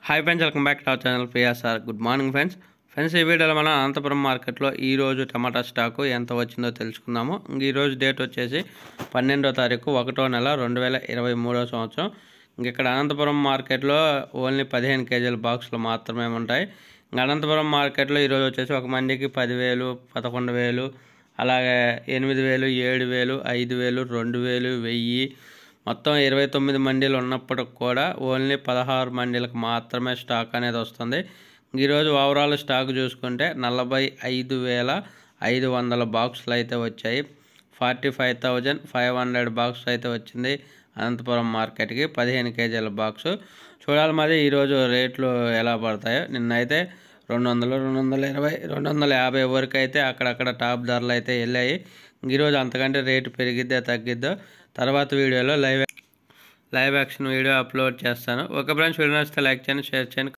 hi friends welcome back to our channel PSR good morning friends friends ఈ వీడియోలో మనం అనంతపురం మార్కెట్లో ఈ రోజు టమాటా స్టాకు ఎంత వచ్చిందో తెలుసుకుందాము ఇంక ఈ రోజు డేట్ వచ్చేసి పన్నెండో తారీఖు ఒకటో నెల రెండు వేల ఇరవై మూడో సంవత్సరం ఇంక ఇక్కడ అనంతపురం మార్కెట్లో ఓన్లీ పదిహేను కేజీల బాక్సులు మాత్రమే ఉంటాయి ఇంక అనంతపురం మార్కెట్లో ఈరోజు వచ్చేసి ఒక మండికి పదివేలు పదకొండు వేలు అలాగే ఎనిమిది వేలు ఏడు వేలు ఐదు వేలు రెండు వేలు వెయ్యి మొత్తం ఇరవై తొమ్మిది మండీలు ఉన్నప్పటికి కూడా ఓన్లీ పదహారు మండీలకు మాత్రమే స్టాక్ అనేది వస్తుంది ఈరోజు ఓవరాల్ స్టాక్ చూసుకుంటే నలభై ఐదు వేల ఐదు వందల బాక్సులు అయితే వచ్చాయి forty five thousand five hundred box అయితే వచ్చింది అనంతపురం మార్కెట్కి పదిహేను కేజీల బాక్సు చూడాలి మరి ఈరోజు రేట్లు ఎలా పడతాయో నిన్నైతే రెండు వందలు రెండు వందల ఇరవై రెండు వందల యాభై వరకు అయితే అక్కడక్కడ టాప్ ధరలు అయితే వెళ్ళాయి ఈరోజు అంతకంటే రేటు పెరిగిద్దో తగ్గిద్దో తర్వాత వీడియోలో live live action video upload చేస్తాను ఒక ఫ్రెండ్స్ వీడియో నచ్చితే లైక్ చేయండి షేర్ చేయండి